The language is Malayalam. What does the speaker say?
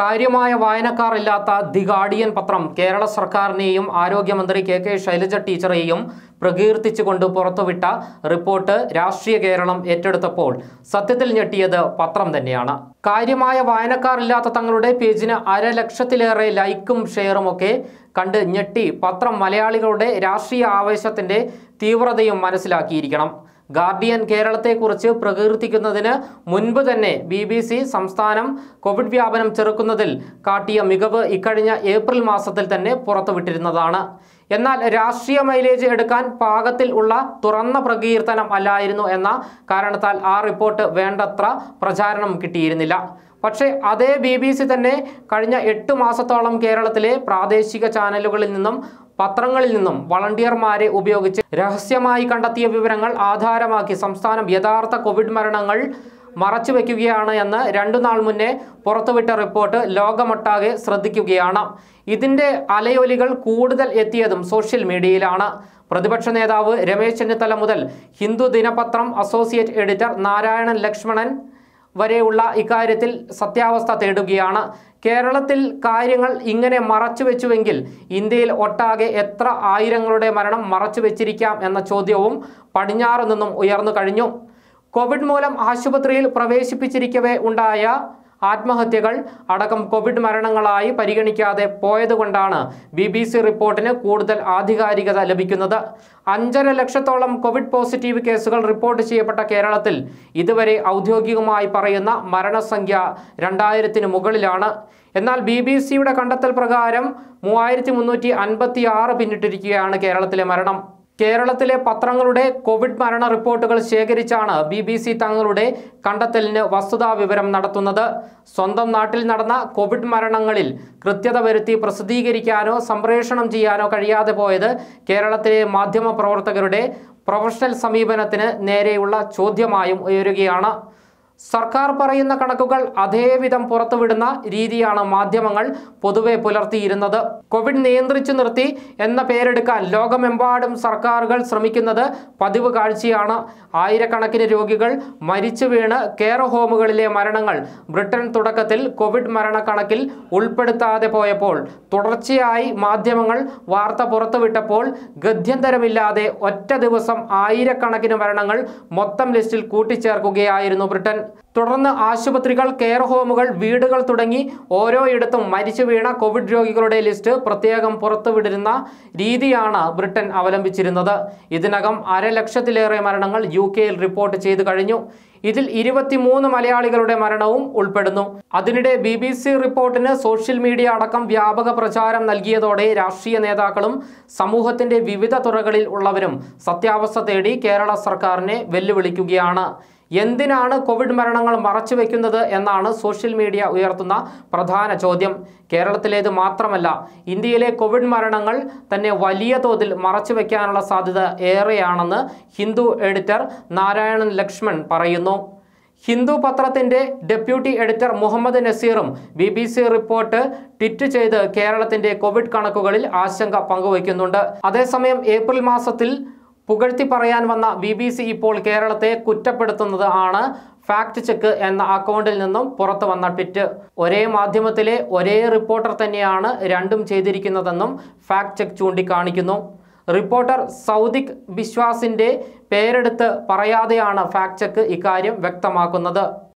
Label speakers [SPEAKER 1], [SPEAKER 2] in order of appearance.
[SPEAKER 1] കാര്യമായ വായനക്കാർ ഇല്ലാത്ത ദി ഗാർഡിയൻ പത്രം കേരള സർക്കാരിനെയും ആരോഗ്യമന്ത്രി കെ കെ ശൈലജ ടീച്ചറെയും പ്രകീർത്തിച്ചുകൊണ്ട് പുറത്തുവിട്ട റിപ്പോർട്ട് രാഷ്ട്രീയ കേരളം ഏറ്റെടുത്തപ്പോൾ സത്യത്തിൽ ഞെട്ടിയത് പത്രം തന്നെയാണ് കാര്യമായ വായനക്കാരില്ലാത്ത തങ്ങളുടെ പേജിന് അരലക്ഷത്തിലേറെ ലൈക്കും ഷെയറും ഒക്കെ കണ്ട് ഞെട്ടി പത്രം മലയാളികളുടെ രാഷ്ട്രീയ ആവേശത്തിന്റെ തീവ്രതയും മനസ്സിലാക്കിയിരിക്കണം ഗാർഡിയൻ കേരളത്തെക്കുറിച്ച് പ്രകീർത്തിക്കുന്നതിന് മുൻപ് തന്നെ ബി ബി സി സംസ്ഥാനം കോവിഡ് വ്യാപനം ചെറുക്കുന്നതിൽ കാട്ടിയ മികവ് ഇക്കഴിഞ്ഞ ഏപ്രിൽ മാസത്തിൽ തന്നെ പുറത്തുവിട്ടിരുന്നതാണ് എന്നാൽ രാഷ്ട്രീയ മൈലേജ് എടുക്കാൻ പാകത്തിൽ ഉള്ള തുറന്ന പ്രകീർത്തനം അല്ലായിരുന്നു എന്ന കാരണത്താൽ ആ റിപ്പോർട്ട് വേണ്ടത്ര പ്രചാരണം കിട്ടിയിരുന്നില്ല പക്ഷേ അതേ ബി ബി സി തന്നെ കഴിഞ്ഞ എട്ട് മാസത്തോളം കേരളത്തിലെ പ്രാദേശിക ചാനലുകളിൽ നിന്നും പത്രങ്ങളിൽ നിന്നും വളണ്ടിയർമാരെ ഉപയോഗിച്ച് രഹസ്യമായി കണ്ടെത്തിയ വിവരങ്ങൾ ആധാരമാക്കി സംസ്ഥാനം യഥാർത്ഥ കോവിഡ് മരണങ്ങൾ മറച്ചുവെക്കുകയാണ് എന്ന് രണ്ടു നാൾ മുന്നേ പുറത്തുവിട്ട റിപ്പോർട്ട് ലോകമൊട്ടാകെ ശ്രദ്ധിക്കുകയാണ് ഇതിൻ്റെ അലയൊലികൾ കൂടുതൽ എത്തിയതും സോഷ്യൽ മീഡിയയിലാണ് പ്രതിപക്ഷ നേതാവ് രമേശ് ചെന്നിത്തല മുതൽ ഹിന്ദു ദിനപത്രം അസോസിയേറ്റ് എഡിറ്റർ നാരായണൻ ലക്ഷ്മണൻ വരെയുള്ള ഇക്കാര്യത്തിൽ സത്യാവസ്ഥ തേടുകയാണ് കേരളത്തിൽ കാര്യങ്ങൾ ഇങ്ങനെ മറച്ചു വെച്ചുവെങ്കിൽ ഇന്ത്യയിൽ ഒട്ടാകെ എത്ര ആയിരങ്ങളുടെ മരണം മറച്ചു വെച്ചിരിക്കാം എന്ന ചോദ്യവും പടിഞ്ഞാറ് നിന്നും ഉയർന്നു കഴിഞ്ഞു കോവിഡ് മൂലം ആശുപത്രിയിൽ പ്രവേശിപ്പിച്ചിരിക്കവേ ഉണ്ടായ ആത്മഹത്യകൾ അടക്കം കോവിഡ് മരണങ്ങളായി പരിഗണിക്കാതെ പോയതുകൊണ്ടാണ് ബി ബി സി റിപ്പോർട്ടിന് കൂടുതൽ ആധികാരികത ലഭിക്കുന്നത് അഞ്ചര ലക്ഷത്തോളം കോവിഡ് പോസിറ്റീവ് കേസുകൾ റിപ്പോർട്ട് ചെയ്യപ്പെട്ട കേരളത്തിൽ ഇതുവരെ ഔദ്യോഗികമായി പറയുന്ന മരണസംഖ്യ രണ്ടായിരത്തിന് മുകളിലാണ് എന്നാൽ ബി ബി സിയുടെ കണ്ടെത്തൽ പ്രകാരം മൂവായിരത്തി മുന്നൂറ്റി അൻപത്തി ആറ് പിന്നിട്ടിരിക്കുകയാണ് കേരളത്തിലെ മരണം കേരളത്തിലെ പത്രങ്ങളുടെ കോവിഡ് മരണ റിപ്പോർട്ടുകൾ ശേഖരിച്ചാണ് ബി ബി സി തങ്ങളുടെ കണ്ടെത്തലിന് വസ്തുതാ വിവരം നടത്തുന്നത് സ്വന്തം നാട്ടിൽ നടന്ന കോവിഡ് മരണങ്ങളിൽ കൃത്യത വരുത്തി പ്രസിദ്ധീകരിക്കാനോ സംപ്രേഷണം ചെയ്യാനോ കഴിയാതെ പോയത് കേരളത്തിലെ മാധ്യമ പ്രവർത്തകരുടെ പ്രൊഫഷണൽ സമീപനത്തിന് നേരെയുള്ള ചോദ്യമായും ഉയരുകയാണ് സർക്കാർ പറയുന്ന കണക്കുകൾ അതേവിധം പുറത്തുവിടുന്ന രീതിയാണ് മാധ്യമങ്ങൾ പൊതുവെ പുലർത്തിയിരുന്നത് കോവിഡ് നിയന്ത്രിച്ചു നിർത്തി എന്ന പേരെടുക്കാൻ ലോകമെമ്പാടും സർക്കാരുകൾ ശ്രമിക്കുന്നത് പതിവ് കാഴ്ചയാണ് ആയിരക്കണക്കിന് രോഗികൾ മരിച്ചു വീണ് കെയർ ഹോമുകളിലെ മരണങ്ങൾ ബ്രിട്ടൻ തുടക്കത്തിൽ കോവിഡ് മരണക്കണക്കിൽ ഉൾപ്പെടുത്താതെ പോയപ്പോൾ തുടർച്ചയായി മാധ്യമങ്ങൾ വാർത്ത പുറത്തുവിട്ടപ്പോൾ ഗത്യന്തരമില്ലാതെ ഒറ്റ ദിവസം ആയിരക്കണക്കിന് മരണങ്ങൾ മൊത്തം ലിസ്റ്റിൽ കൂട്ടിച്ചേർക്കുകയായിരുന്നു ബ്രിട്ടൻ തുടർന്ന് ആശുപത്രികൾ കെയർ ഹോമുകൾ വീടുകൾ തുടങ്ങി ഓരോയിടത്തും മരിച്ചു വീണ കോവിഡ് രോഗികളുടെ ലിസ്റ്റ് പ്രത്യേകം പുറത്തുവിടുന്ന രീതിയാണ് ബ്രിട്ടൻ അവലംബിച്ചിരുന്നത് ഇതിനകം അരലക്ഷത്തിലേറെ മരണങ്ങൾ യു കെയിൽ റിപ്പോർട്ട് ചെയ്തു കഴിഞ്ഞു ഇതിൽ ഇരുപത്തിമൂന്ന് മലയാളികളുടെ മരണവും ഉൾപ്പെടുന്നു അതിനിടെ ബി ബി സി റിപ്പോർട്ടിന് സോഷ്യൽ മീഡിയ അടക്കം വ്യാപക പ്രചാരം നൽകിയതോടെ രാഷ്ട്രീയ നേതാക്കളും സമൂഹത്തിന്റെ വിവിധ തുറകളിൽ ഉള്ളവരും സത്യാവസ്ഥ തേടി കേരള സർക്കാരിനെ വെല്ലുവിളിക്കുകയാണ് എന്തിനാണ് കോവിഡ് മരണങ്ങൾ മറച്ചുവെക്കുന്നത് എന്നാണ് സോഷ്യൽ മീഡിയ ഉയർത്തുന്ന പ്രധാന ചോദ്യം കേരളത്തിലേത് മാത്രമല്ല ഇന്ത്യയിലെ കോവിഡ് മരണങ്ങൾ തന്നെ വലിയ തോതിൽ മറച്ചുവെക്കാനുള്ള സാധ്യത ഏറെയാണെന്ന് ഹിന്ദു എഡിറ്റർ നാരായണൻ ലക്ഷ്മൺ പറയുന്നു ഹിന്ദു പത്രത്തിന്റെ ഡെപ്യൂട്ടി എഡിറ്റർ മുഹമ്മദ് നസീറും B B C report tweet ചെയ്ത് കേരളത്തിന്റെ കോവിഡ് കണക്കുകളിൽ ആശങ്ക പങ്കുവയ്ക്കുന്നുണ്ട് അതേസമയം ഏപ്രിൽ മാസത്തിൽ പുകഴ്ത്തി പറയാൻ വന്ന ബി ബി സി ഇപ്പോൾ കേരളത്തെ കുറ്റപ്പെടുത്തുന്നത് ആണ് ഫാക്ട് ചെക്ക് എന്ന അക്കൗണ്ടിൽ നിന്നും പുറത്തു വന്ന ട്വിറ്റ് ഒരേ മാധ്യമത്തിലെ ഒരേ റിപ്പോർട്ടർ തന്നെയാണ് രണ്ടും ചെയ്തിരിക്കുന്നതെന്നും ഫാക്ട് ചെക്ക് ചൂണ്ടിക്കാണിക്കുന്നു റിപ്പോർട്ടർ സൗദിക് ബിശ്വാസിന്റെ പേരെടുത്ത് പറയാതെയാണ് ഫാക്ട് ചെക്ക് ഇക്കാര്യം വ്യക്തമാക്കുന്നത്